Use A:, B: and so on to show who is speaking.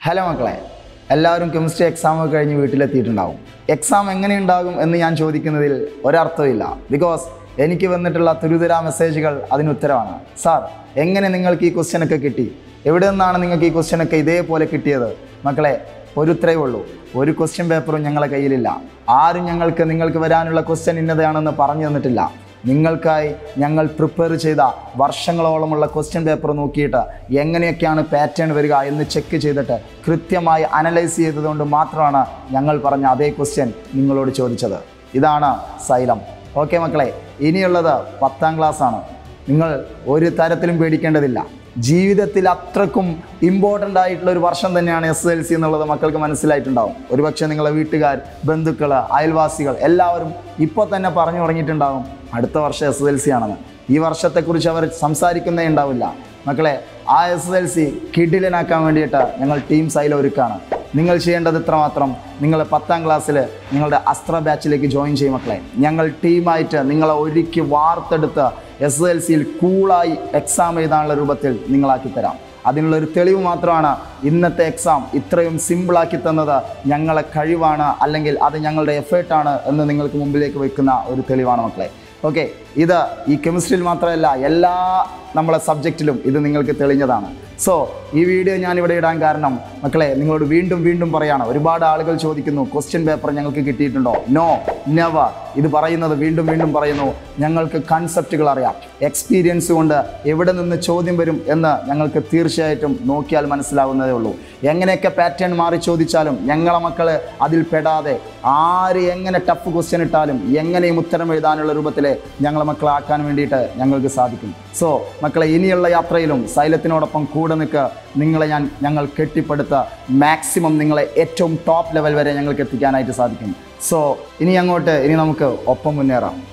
A: hello മക്കളെ എല്ലാവരും chemistry exam ഒക്കെ കഴിഞ്ഞ് വീട്ടിലെത്തിയിട്ടുണ്ടാവും എക്സാം എങ്ങനെ ഉണ്ടാകും എന്ന് ഞാൻ ചോദിക്കുന്നതിൽ ഒരർത്ഥമില്ല ബിക്കോസ് എനിക്ക് വന്നിട്ടുള്ള തുരുതുര മെസ്സേജുകൾ അതിന് ഉത്തരവാണ് സാർ എങ്ങനെ നിങ്ങൾക്ക് ഈ ക്വസ്റ്റ്യൻ ഒക്കെ കിട്ടി എവിടെ നിന്നാണ് നിങ്ങൾക്ക് ഈ ക്വസ്റ്റ്യൻ ഒക്കെ ഇതേപോലെ കിട്ടിയത് മക്കളെ ഒരു ഉത്തരവേ ഉള്ളൂ ഒരു ക്വസ്റ്റ്യൻ പേപ്പറും ഞങ്ങളെ കയ്യിലില്ല ആരും ഞങ്ങൾക്ക് നിങ്ങൾക്ക് വരാനുള്ള ക്വസ്റ്റ്യൻ ഇന്നതാണെന്ന് പറഞ്ഞു തന്നിട്ടില്ല നിങ്ങൾക്കായി ഞങ്ങൾ പ്രിപ്പയർ ചെയ്ത വർഷങ്ങളോളമുള്ള ക്വസ്റ്റ്യൻ പേപ്പർ നോക്കിയിട്ട് എങ്ങനെയൊക്കെയാണ് പാറ്റേൺ വരിക എന്ന് ചെക്ക് ചെയ്തിട്ട് കൃത്യമായി അനലൈസ് ചെയ്തതുകൊണ്ട് മാത്രമാണ് ഞങ്ങൾ പറഞ്ഞ അതേ ക്വസ്റ്റ്യൻ നിങ്ങളോട് ചോദിച്ചത് ഇതാണ് സൈലം ഓക്കെ മക്കളെ ഇനിയുള്ളത് പത്താം ക്ലാസ് ആണ് നിങ്ങൾ ഒരു തരത്തിലും പേടിക്കേണ്ടതില്ല ജീവിതത്തിൽ അത്രക്കും ഇമ്പോർട്ടൻ്റ് ആയിട്ടുള്ള ഒരു വർഷം തന്നെയാണ് എസ് എൽ സി എന്നുള്ളത് മക്കൾക്ക് മനസ്സിലായിട്ടുണ്ടാവും ഒരുപക്ഷെ നിങ്ങളെ വീട്ടുകാർ ബന്ധുക്കൾ അയൽവാസികൾ എല്ലാവരും ഇപ്പോൾ തന്നെ പറഞ്ഞു തുടങ്ങിയിട്ടുണ്ടാവും അടുത്ത വർഷം എസ് എൽ സി ആണെന്ന് ഈ വർഷത്തെക്കുറിച്ച് അവർ സംസാരിക്കുന്നേ ഉണ്ടാവില്ല മക്കളെ ആ എസ് എൽ സി കിഡിലനാക്കാൻ വേണ്ടിയിട്ട് ഞങ്ങൾ ടീം സൈല ഒരുക്കാണ് നിങ്ങൾ ചെയ്യേണ്ടത് ഇത്രമാത്രം നിങ്ങൾ പത്താം ക്ലാസ്സിൽ നിങ്ങളുടെ അസ്ത്ര ബാച്ചിലേക്ക് ജോയിൻ ചെയ്യും മക്കളെ ഞങ്ങൾ ടീമായിട്ട് നിങ്ങളെ ഒരുക്കി വാർത്തെടുത്ത് എസ് എൽ സിയിൽ കൂളായി എക്സാം എഴുതാനുള്ള രൂപത്തിൽ നിങ്ങളാക്കി തരാം അതിനുള്ള ഒരു തെളിവ് മാത്രമാണ് ഇന്നത്തെ എക്സാം ഇത്രയും സിമ്പിളാക്കി തന്നത് ഞങ്ങളെ കഴിവാണ് അല്ലെങ്കിൽ അത് ഞങ്ങളുടെ എഫേർട്ടാണ് എന്ന് നിങ്ങൾക്ക് മുമ്പിലേക്ക് വെക്കുന്ന ഒരു തെളിവാണ് മക്കളെ ഓക്കെ ഇത് ഈ കെമിസ്ട്രിയിൽ മാത്രമല്ല എല്ലാ നമ്മളെ സബ്ജക്റ്റിലും ഇത് നിങ്ങൾക്ക് തെളിഞ്ഞതാണ് സോ ഈ വീഡിയോ ഞാൻ ഇവിടെ ഇടാൻ കാരണം മക്കളെ നിങ്ങളോട് വീണ്ടും വീണ്ടും പറയാണ് ഒരുപാട് ആളുകൾ ചോദിക്കുന്നു ക്വസ്റ്റ്യൻ പേപ്പർ ഞങ്ങൾക്ക് കിട്ടിയിട്ടുണ്ടോ നോ നെവർ ഇത് പറയുന്നത് വീണ്ടും വീണ്ടും പറയുന്നു ഞങ്ങൾക്ക് കൺസെപ്റ്റുകൾ അറിയാം എക്സ്പീരിയൻസ് കൊണ്ട് എവിടെ നിന്ന് ചോദ്യം വരും എന്ന് ഞങ്ങൾക്ക് തീർച്ചയായിട്ടും നോക്കിയാൽ മനസ്സിലാവുന്നതേ ഉള്ളൂ എങ്ങനെയൊക്കെ പാറ്റേൺ മാറി ചോദിച്ചാലും ഞങ്ങളെ മക്കൾ അതിൽ പെടാതെ ആര് എങ്ങനെ ടഫ് ക്വസ്റ്റ്യൻ ഇട്ടാലും എങ്ങനെയും ഉത്തരം എഴുതാനുള്ള രൂപത്തിൽ ഞങ്ങളെ മക്കളെ ആക്കാൻ വേണ്ടിയിട്ട് ഞങ്ങൾക്ക് സാധിക്കും സോ മക്കളെ ഇനിയുള്ള യാത്രയിലും സൈലത്തിനോടൊപ്പം കൂടെ നിൽക്കുക നിങ്ങളെ ഞാൻ ഞങ്ങൾ കെട്ടിപ്പടുത്ത മാക്സിമം നിങ്ങളെ ഏറ്റവും ടോപ്പ് ലെവൽ വരെ ഞങ്ങൾക്ക് എത്തിക്കാനായിട്ട് സാധിക്കും സോ ഇനി അങ്ങോട്ട് ഇനി നമുക്ക് ഒപ്പം മുന്നേറാം